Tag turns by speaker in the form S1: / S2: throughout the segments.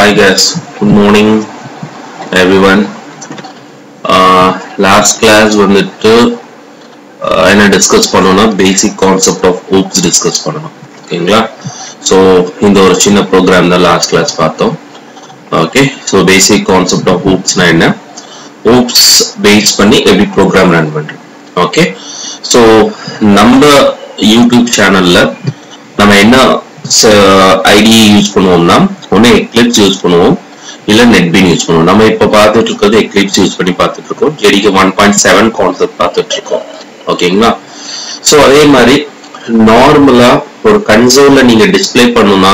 S1: Hi guys, good morning everyone. Uh, last class வந்துட்டு uh, என்ன discuss பண்ணோம்னா basic concept of OOPS discuss பண்ணணும் ஓகேங்களா ஸோ இந்த ஒரு சின்ன ப்ரோக்ராம் தான் லாஸ்ட் கிளாஸ் பார்த்தோம் okay so basic concept of ஹூப்ஸ்னா என்ன ஹூப்ஸ் பேஸ் பண்ணி எப்படி ப்ரோக்ராம் ரன் பண்ணுறோம் ஓகே ஸோ நம்ம யூடியூப் சேனல்ல நம்ம என்ன ஐடி யூஸ் பண்ணுவோம்னா ஒன்று எக்லிப்ஸ் யூஸ் பண்ணுவோம் இல்ல நெட்பீன் யூஸ் பண்ணுவோம் நம்ம இப்ப பார்த்துட்டு இருக்கிறது எக்லிப்ஸ் யூஸ் பண்ணி பார்த்துட்டு இருக்கோம் ஜெடிக்கு ஒன் பாயிண்ட் செவன் கான்செப்ட் பார்த்துட்டு இருக்கோம் ஓகேங்களா ஸோ அதே மாதிரி நார்மலா ஒரு கன்சோல்ல நீங்க டிஸ்பிளே பண்ணணும்னா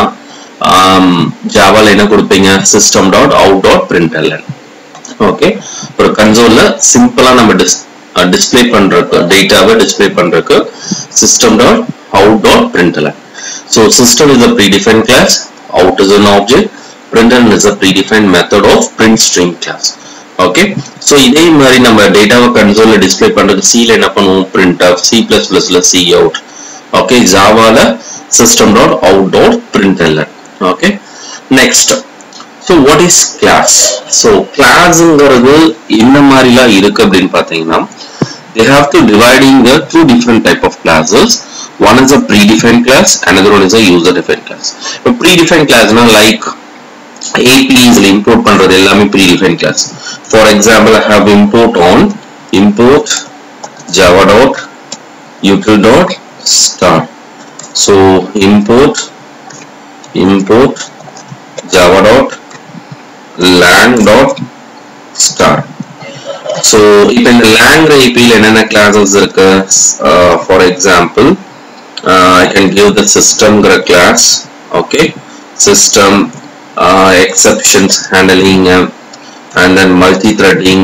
S1: ஜாவால என்ன கொடுப்பீங்க system dot out dot print okay ஒரு கன்சோல்ல சிம்பிளா நம்ம டிஸ் டிஸ்பிளே பண்றதுக்கு டேட்டாவை டிஸ்பிளே பண்றதுக்கு system dot out dot print So system is a predefined class, out is an object, println is a predefined method of print string class. Okay so இதே மாதிரி நம்ம டேட்டாவை கன்சோல்ல டிஸ்பிளே பண்றது சில என்ன பண்ணுவோம் பிரிண்ட் ஆஃப் சி பிளஸ் பிளஸ்ல C out okay ஜாவால system dot out dot print okay next so what is class so கிளாஸ்ங்கிறது என்ன மாதிரிலாம் இருக்கு அப்படின்னு பார்த்தீங்கன்னா they have to dividing the two different type of classes one is a predefined class another one is a user defined class இப்போ predefined class na like APIs ல import பண்றது எல்லாமே predefined class for example I have import on import java dot util dot start so import import java dot lang dot start so இப்போ இந்த லேங்கிற ஏபியில் என்னென்ன classes இருக்கு for example I can give the சிஸ்டம்ங்கிற class okay system exceptions handling and then multi threading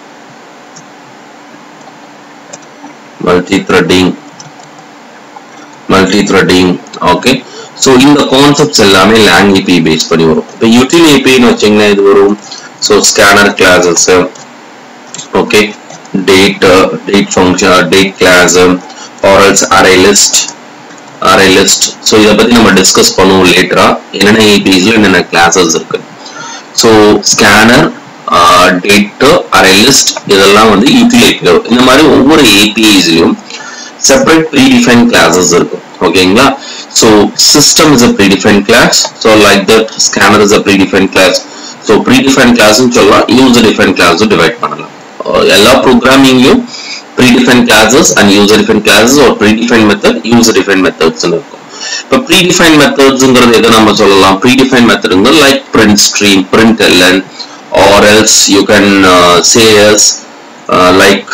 S1: multi threading multi threading okay so இந்த concepts எல்லாமே lang API base பண்ணி வரும் இப்போ யூட்டில் ஏபின்னு வச்சிங்கன்னா இது வரும் so scanner classes okay date uh, date function or date class um, or else array list array list so இத பத்தி நம்ம டிஸ்கஸ் பண்ணுவோம் லேட்டரா என்னென்ன ஏபிஸ்ல என்னென்ன கிளாஸஸ் இருக்கு so scanner date array list இதெல்லாம் வந்து யூட்டிலைட்ல இந்த மாதிரி ஒவ்வொரு ஏபிஐஸ்லயும் செப்பரேட் ப்ரீடிஃபைன் கிளாஸஸ் இருக்கும் ஓகேங்களா so system is a predefined class so like that scanner is a predefined class so predefined கிளாஸ்னு சொல்லலாம் யூசர் டிஃபைன் கிளாஸும் டிவைட் பண்ணலாம் எல்லா ப்ரோக்ராமிங்லயும் predefined classes and user defined classes or predefined method user defined methods இருக்கும் இப்போ predefined methodsங்கிறது எதை நம்ம சொல்லலாம் predefined methodங்கிறது like print stream print ln or else you can uh, say as uh, like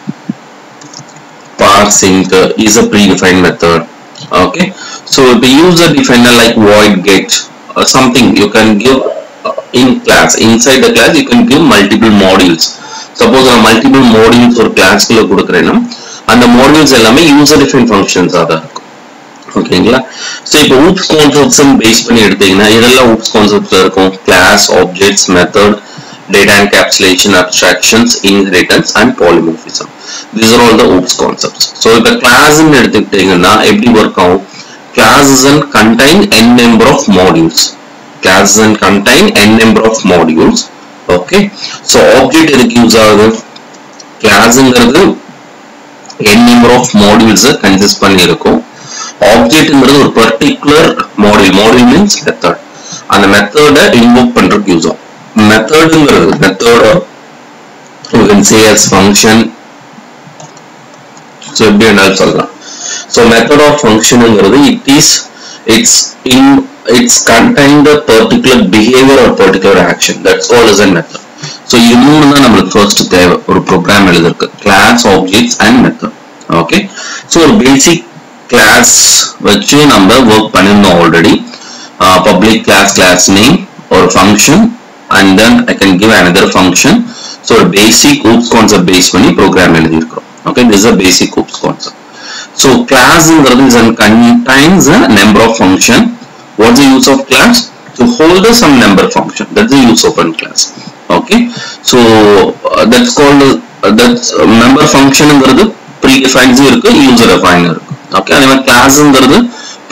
S1: parsing is a predefined method okay so the user defined like void get uh, something you can give in class inside the class you can give multiple modules suppose நான் multiple modules ஒரு கிளாஸ்க்குள்ள கொடுக்குறேன்னா அந்த modules எல்லாமே user define ஃபங்க்ஷன்ஸாக தான் இருக்கும் ஓகேங்களா so இப்போ ஊப்ஸ் கான்செப்ட்ஸ் பேஸ் பண்ணி எடுத்தீங்கன்னா இதெல்லாம் ஊப்ஸ் கான்செப்ட்ஸ் இருக்கும் class objects method data encapsulation abstractions inheritance and polymorphism this are all the OOPS concepts so இப்போ கிளாஸ்ன்னு எடுத்துக்கிட்டீங்கன்னா எப்படி ஒர்க் ஆகும் classes and contain N number of modules classes and contain N number of modules okay so object எதுக்கு use ஆகுது கிளாஸ்ங்கிறது N number of modules consist பண்ணி இருக்கும் ஆப்ஜெக்ட்ங்கிறது ஒரு particular module module means method அந்த மெத்தடை இன்வோக் பண்றதுக்கு யூஸ் ஆகும் மெத்தடுங்கிறது method you can say as function so எப்படி வேணாலும் சொல்லலாம் ஸோ மெத்தட் ஆஃப் ஃபங்க்ஷனுங்கிறது it is it's in it's contained a particular behavior or particular action that's called as a method so இது மூணு தான் நம்மளுக்கு ஃபர்ஸ்ட் தேவை ஒரு ப்ரோக்ராம் எழுதுறதுக்கு class objects and method okay so ஒரு பேசிக் கிளாஸ் வச்சு நம்ம ஒர்க் பண்ணியிருந்தோம் already public class class name ஒரு function and then I can give another function so ஒரு பேசிக் ஊப்ஸ் கான்செப்ட் பேஸ் பண்ணி ப்ரோக்ராம் எழுதியிருக்கிறோம் okay this a basic OOPS concept so கிளாஸ்ங்கிறது is and contains a number of function what's the use of class to hold some number function that's the use of one class okay so uh, that's called uh, that's uh, member function ங்கிறது predefined இருக்கு user defined இருக்கு okay அதே மாதிரி classங்கிறது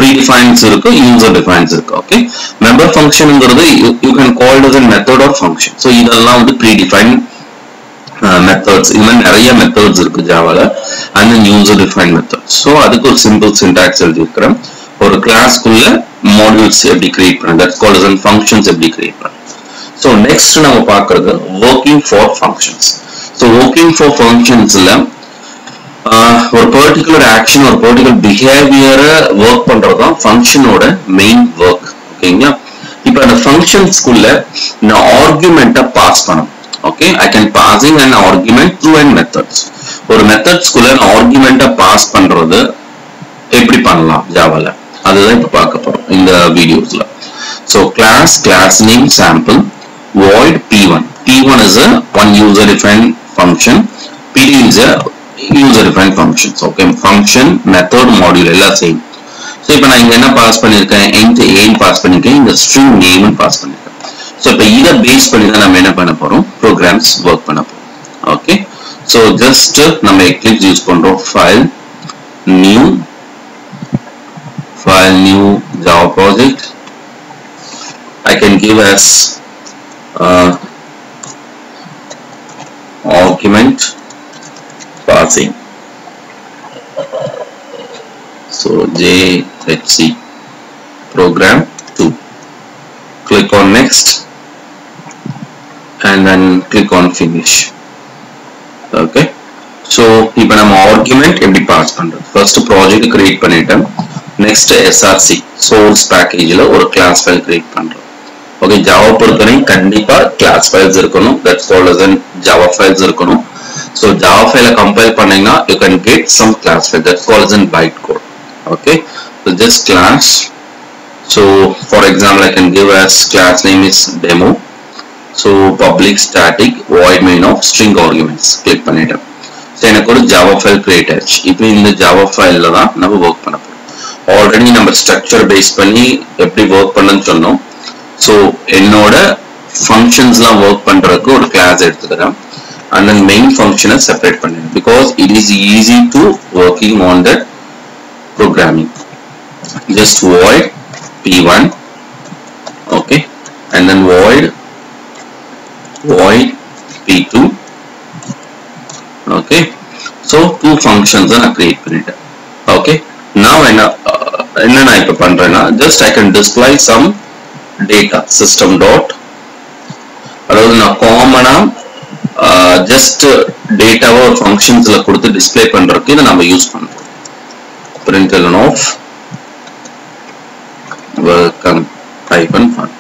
S1: predefines இருக்கு user defines இருக்கு okay member ஃபங்க்ஷன்ங்கிறது you can called as a method or function so இதெல்லாம் வந்து ப்ரீடிஃபைன் மெத்தட்ஸ் இது மாதிரி நிறைய மெத்தட்ஸ் இருக்கு ஜாவால and then user define methods so அதுக்கு ஒரு சிம்பிள் சின்டாக்ஸ் எழுதியிருக்கிறேன் ஒரு கிளாஸ்க்குள்ள மாடியூல்ஸ் எப்படி கிரியேட் பண்ணுறது தட்ஸ் கால்ட் அஸ் ஃபங்க்ஷன்ஸ் எப்படி கிரியேட் பண்ணுறது ஸோ நெக்ஸ்ட் நம்ம பார்க்கறது working for functions so working for ஃபங்க்ஷன்ஸ்ல ஒரு பர்டிகுலர் ஆக்ஷன் ஒரு பர்டிகுலர் பிஹேவியரை ஒர்க் பண்றது தான் ஃபங்க்ஷனோட மெயின் ஒர்க் ஓகேங்களா இப்போ அந்த ஃபங்க்ஷன்ஸ்குள்ள நான் ஆர்குமெண்ட்டை பாஸ் பண்ணணும் okay I can passing and argument through and methods ஒரு மெத்தட்ஸ்குள்ள நான் ஆர்குமெண்ட்டை பாஸ் பண்றது எப்படி பண்ணலாம் ஜாவால அதுதான் இப்போ பார்க்க போறோம் இந்த வீடியோஸ்ல so class class name sample void p1 p1 is a one user defined function pd is a user defined functions okay function method module எல்லாம் சேம் ஸோ இப்போ நான் இங்க என்ன பாஸ் பண்ணியிருக்கேன் int a பாஸ் பண்ணியிருக்கேன் இந்த string name பாஸ் பண்ணியிருக்கேன் so இப்போ இதை பேஸ் பண்ணி தான் நம்ம என்ன பண்ண போறோம் ப்ரோக்ராம்ஸ் ஒர்க் பண்ண போறோம் ஓகே ஸோ ஜஸ்ட் நம்ம எக்லிப்ஸ் யூஸ் பண்றோம் file new file new java project I can give as uh, argument passing so jhc program 2 click on next and then click on finish okay so இப்போ நம்ம argument எப்படி pass பண்றது first project create பண்ணிட்டேன் next SRC source பேக்கேஜில் ஒரு class file create பண்றோம் okay Java பொறுத்தவரைக்கும் கண்டிப்பா கிளாஸ் ஃபைல்ஸ் இருக்கணும் that's called as an Java files இருக்கணும் ஸோ ஜாவா ஃபைலை கம்பைல் பண்ணீங்கன்னா you can get some class file that's called as an byte code okay so just class so for example I can give as class name is demo so public static void main of string arguments click பண்ணிட்டேன் so எனக்கு ஒரு Java file create ஆயிடுச்சு இப்போ இந்த Java ஃபைலில் தான் நம்ம work பண்ண போகிறோம் ஆல்ரெடி நம்ம ஸ்ட்ரக்சர் பேஸ் பண்ணி எப்படி ஒர்க் பண்ணுன்னு சொன்னோம் ஸோ என்னோட ஃபங்க்ஷன்ஸ்லாம் ஒர்க் பண்ணுறதுக்கு ஒரு கிளாஸ் எடுத்துக்கிறேன் அண்ட் தென் மெயின் ஃபங்க்ஷனை செப்பரேட் பண்ணிடுறேன் because it is easy to working on the programming just void P one okay and then void void P two okay so two ஃபங்க்ஷன்ஸை நான் கிரியேட் பண்ணிட்டேன் okay நான் என்ன என்ன நான் இப்போ பண்றேன்னா just I can display some data system dot அதாவது நான் காமனா ஜஸ்ட் டேட்டாவை ஒரு ஃபங்க்ஷன்ஸ்ல கொடுத்து டிஸ்பிளே பண்றதுக்கு இதை நம்ம யூஸ் பண்றோம் println of welcome hyphen fun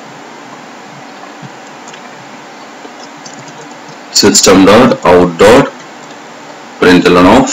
S1: system dot out dot println of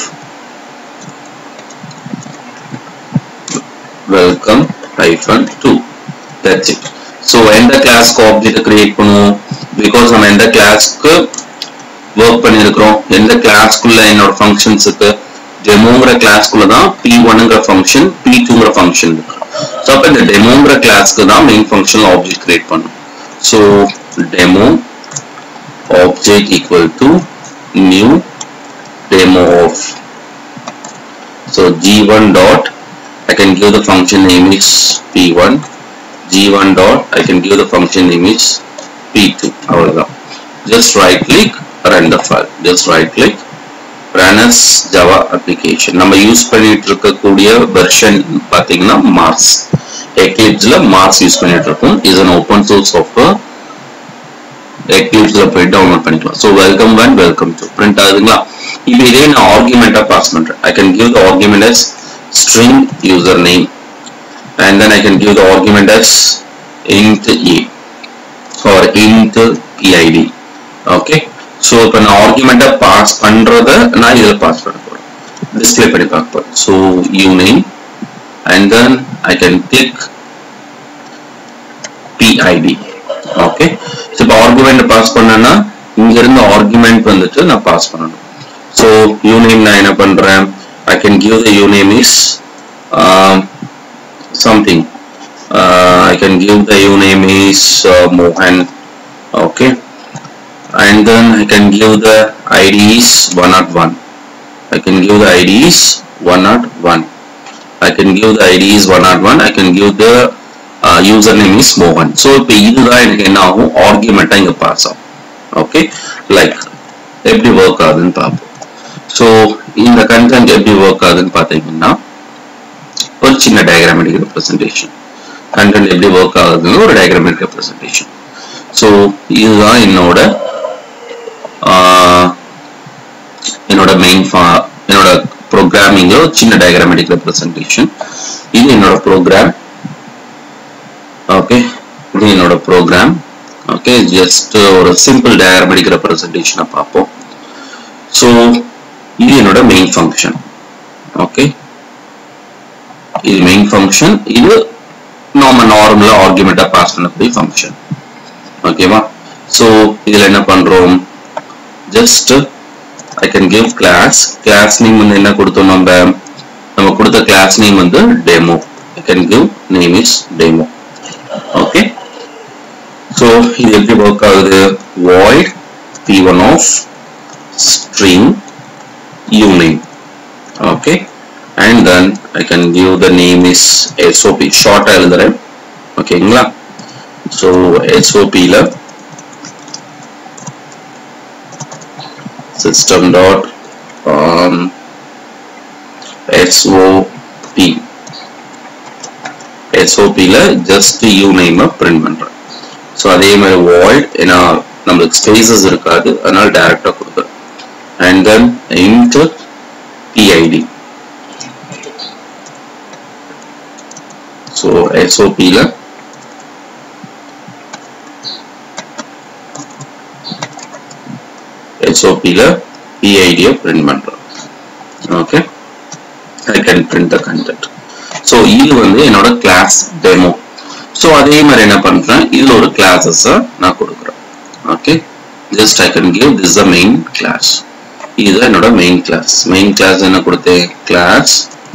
S1: welcome hyphen 2 that's it so எந்த கிளாஸ்க்கு ஆப்ஜெக்ட் கிரியேட் பண்ணுவோம் பிகாஸ் நம்ம எந்த கிளாஸ்க்கு ஒர்க் பண்ணியிருக்கிறோம் எந்த கிளாஸ்க்குள்ள என்னோட ஃபங்க்ஷன்ஸுக்கு டெமோங்கிற கிளாஸ்க்குள்ள தான் பி ஒன்னுங்கிற ஃபங்க்ஷன் பி டூங்கிற ஃபங்க்ஷன் இருக்கு ஸோ அப்போ இந்த டெமோங்கிற கிளாஸ்க்கு தான் மெயின் ஃபங்க்ஷன் ஆப்ஜெக்ட் கிரியேட் பண்ணும் so demo object equal to new demo of so g1 dot I can give the function name is p1 g1 dot I can give the function name is p2 அவ்வளவுதான் just right click run the file just right click run as java application நம்ம use பண்ணிட்டு இருக்கக்கூடிய version பாத்தீங்கன்னா Mars எக்லிப்ஸ்ல Mars use பண்ணிட்டு இருக்கோம் is an open source software எக்லிப்ஸ்ல போய் download பண்ணிக்கலாம் so welcome one welcome two print ஆகுதுங்களா இப்போ இதே நான் ஆர்குமெண்டா பாஸ் பண்றேன் I can give the argument as string user name and then I can give the argument as int a or int pid okay so இப்போ நான் ஆர்குமெண்ட்டை pass பண்றத நான் இதுல பாஸ் பண்ண போறேன் டிஸ்பிளே பண்ணி பார்க்க போறேன் so u name and then I can click PID okay so இப்போ ஆர்குமெண்ட் பாஸ் பண்ணேன்னா இங்க இருந்து ஆர்குமெண்ட் வந்துட்டு நான் பாஸ் பண்ணணும் ஸோ யூநேம் நான் என்ன பண்றேன் I can give the uname is something I can give the uname is மோகன் okay and then I can give the ID is 101 I can give the ID is 101 I can give the ID is 101 I can give the uh, username is Mohan so இப்போ இதுதான் எனக்கு என்ன ஆகும் ஆர்குமெண்டா இங்க pass ஆகும் okay like எப்படி work ஆகுதுன்னு பார்ப்போம் ஸோ இந்த கண்டென்ட் எப்படி ஒர்க் ஆகுதுன்னு பார்த்தீங்கன்னா ஒரு சின்ன டயக்ராமேட்டிக் ரெப்ரஸன்டேஷன் கண்டென்ட் எப்படி ஒர்க் ஆகுதுன்னு ஒரு டயக்ராமேட்டிக் ரெப்ரஸன்டேஷன் ஸோ இதுதான் என்னோட ஆஹ், என்னோட மெயின் என்னோட ப்ரோக்ராமிங்ல ஒரு சின்ன டயக்ராமேட்டிக் ரெப்ரஸன்டேஷன் இது என்னோட ப்ரோக்ராம் ஓகே இது என்னோட ப்ரோக்ராம் ஓகே ஜஸ்ட் ஒரு சிம்பிள் டயக்ராமேட்டிக் ரெப்ரஸன்டேஷனை பார்ப்போம் ஸோ இது என்னோட மெயின் ஃபங்க்ஷன் ஓகே இது மெயின் ஃபங்க்ஷன் இது நாம நார்மலா ஆர்குமெண்டா பாஸ் பண்ணக்கூடிய ஃபங்க்ஷன் ஓகேவா ஸோ இதுல என்ன பண்றோம் just I can give class class name வந்து என்ன கொடுத்தோம் நம்ம நம்ம கொடுத்த கிளாஸ் நேம் வந்து demo I can give name is demo okay so இது எப்படி ஒர்க் ஆகுது void P one of string uname okay and then I can give the name is SOP short எழுதுறேன் ஓகேங்களா so SOP ல system dot um, SOP SOP ல just uname print பண்றேன் so அதே மாதிரி void ஏன்னா நம்மளுக்கு spaces இருக்காது அதனால டைரக்டா கொடுக்குறேன் and then int PID. So SOP ல SOP ல PID ய print பண்றோம் okay I can print the content. So இது வந்து என்னோட class demo. So அதே மாதிரி என்ன பண்றேன் இதுல ஒரு classes நான் கொடுக்குறேன் okay just I can give this the main class. இதுதான் என்னோட மெயின் கிளாஸ் மெயின் கிளாஸ் என்ன கொடுத்தேன் class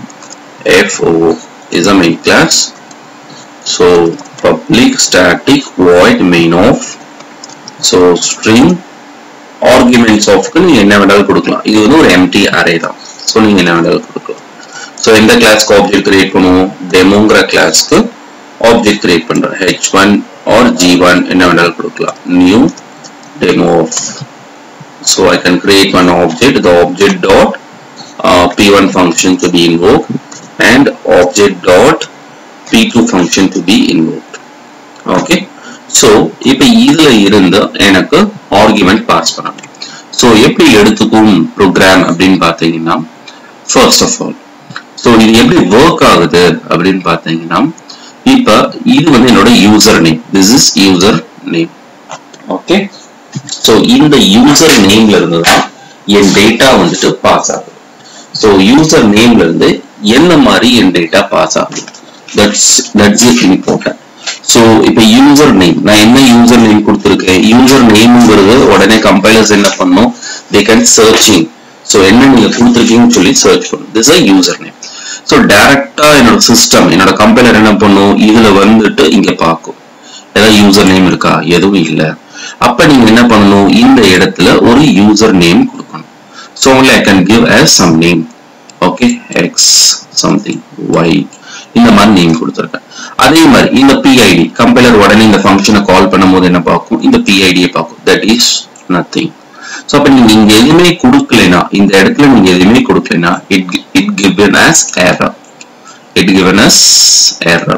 S1: FO is a main class so public static void main of so string arguments of க்கு நீங்க என்ன வேணாலும் கொடுக்கலாம் இது வந்து ஒரு empty array தான் so நீங்க என்ன வேணாலும் கொடுக்கலாம் so எந்த கிளாஸ்க்கு ஆப்ஜெக்ட் கிரியேட் பண்ணுவோம் டெமோங்கிற கிளாஸ்க்கு ஆப்ஜெக்ட் கிரியேட் பண்றேன் h1 or g1 என்ன வேணாலும் கொடுக்கலாம் new demo of so I can create one object the object dot uh, p1 function to be invoked and object dot p2 function to be invoked okay so இப்போ இதுல இருந்து எனக்கு argument pass பண்ணணும் so எப்படி எடுத்துக்கும் program அப்படின்னு பார்த்தீங்கன்னா first of all so இது எப்படி ஒர்க் ஆகுது அப்படின்னு பார்த்தீங்கன்னா இப்போ இது வந்து என்னோட user name this is user name okay so இந்த யூசர் நேம்ல இருந்து தான் என் டேட்டா வந்துட்டு பாஸ் ஆகுது ஸோ யூசர் நேம்ல இருந்து என்ன மாதிரி என் டேட்டா பாஸ் ஆகுது that's that's it important so இப்போ யூசர் நேம் நான் என்ன யூசர் நேம் கொடுத்துருக்கேன் யூசர் நேம்ங்கிறது உடனே கம்பைலர்ஸ் என்ன பண்ணும் தே கேன் சர்ச்சிங் ஸோ என்ன நீங்க கொடுத்துருக்கீங்கன்னு சொல்லி சர்ச் பண்ணும் this a user name so டைரக்டா என்னோட சிஸ்டம் என்னோட கம்பைலர் என்ன பண்ணும் இதுல வந்துட்டு இங்க பார்க்கும் ஏதாவது யூசர் நேம் இருக்கா எதுவும் இல்லை அப்ப நீங்க என்ன பண்ணணும் இந்த இடத்துல ஒரு யூசர் நேம் கொடுக்கணும் so only I can give as some name okay X something Y இந்த மாதிரி நேம் கொடுத்துருக்கேன் அதே மாதிரி இந்த பிஐடி கம்பைலர் உடனே இந்த ஃபங்க்ஷனை கால் பண்ணும்போது என்ன பார்க்கும் இந்த பிஐடியை பார்க்கும் தட் இஸ் நத்திங் ஸோ அப்ப நீங்க இங்க எதுவுமே கொடுக்கலைனா இந்த இடத்துல நீங்க எதுவுமே கொடுக்கலைனா it it given as error it given as error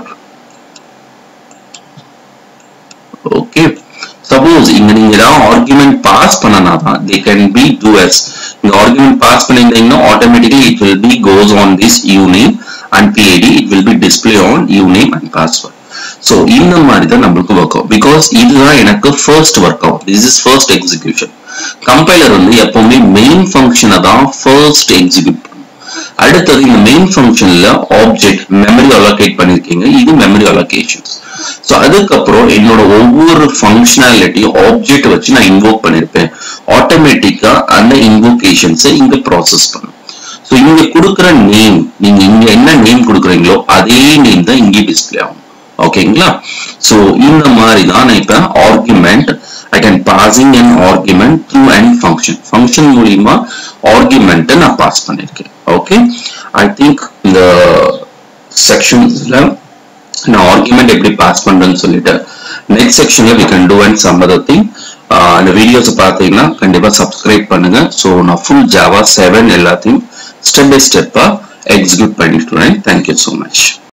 S1: okay suppose இங்க நீங்க ஏதாவது ஆர்குமெண்ட் பாஸ் பண்ணனா தான் they can be to S இந்த ஆர்குமெண்ட் பாஸ் பண்ணிருந்தீங்கன்னா automatically it will be goes on this uname and PID it will be display on uname and password so இந்த மாதிரி தான் நம்மளுக்கு ஒர்க் ஆகும் பிகாஸ் இதுதான் எனக்கு ஃபர்ஸ்ட் ஒர்க் ஆகும் this is first execution compiler வந்து எப்பவுமே மெயின் ஃபங்க்ஷனை தான் ஃபர்ஸ்ட் எக்ஸிக்யூட் பண்ணும் அடுத்தது இந்த மெயின் ஃபங்க்ஷன்ல ஆப்ஜெக்ட் மெமரி அலோகேட் பண்ணிருக்கீங்க இது மெமரி அலோகேஷன்ஸ் ஸோ அதுக்கப்புறம் என்னோட ஒவ்வொரு ஃபங்க்ஷனாலிட்டியும் ஆப்ஜெக்ட் வச்சு நான் இன்வோக் பண்ணிருப்பேன் ஆட்டோமேட்டிக்கா அந்த இன்வோகேஷன்ஸை இங்க ப்ராசஸ் பண்ணும் ஸோ இங்க கொடுக்குற நேம் நீங்க இங்க என்ன நேம் கொடுக்குறீங்களோ அதே நேம் தான் இங்கே டிஸ்பிளே ஆகும் ஓகேங்களா ஸோ இந்த மாதிரி தான் நான் இப்போ argument I can passing an argument through and function function மூலியமா ஆர்குமெண்ட்டை நான் பாஸ் பண்ணியிருக்கேன் ஓகே ஐ திங்க் இந்த செக்ஷன்ஸ்ல நான் ஆர்குமெண்ட் எப்படி பாஸ் பண்றேன்னு சொல்லிட்டு நெக்ஸ்ட் செக்ஷன்ல we can do and some other thing அந்த வீடியோஸ் பார்த்தீங்கன்னா கண்டிப்பா சப்ஸ்கிரைப் பண்ணுங்க ஸோ நான் ஃபுல் ஜாவா செவன் எல்லாத்தையும் ஸ்டெப் பை ஸ்டெப்பா எக்ஸிக்யூட் பண்ணிட்டு வரேன் தேங்க்யூ ஸோ மச்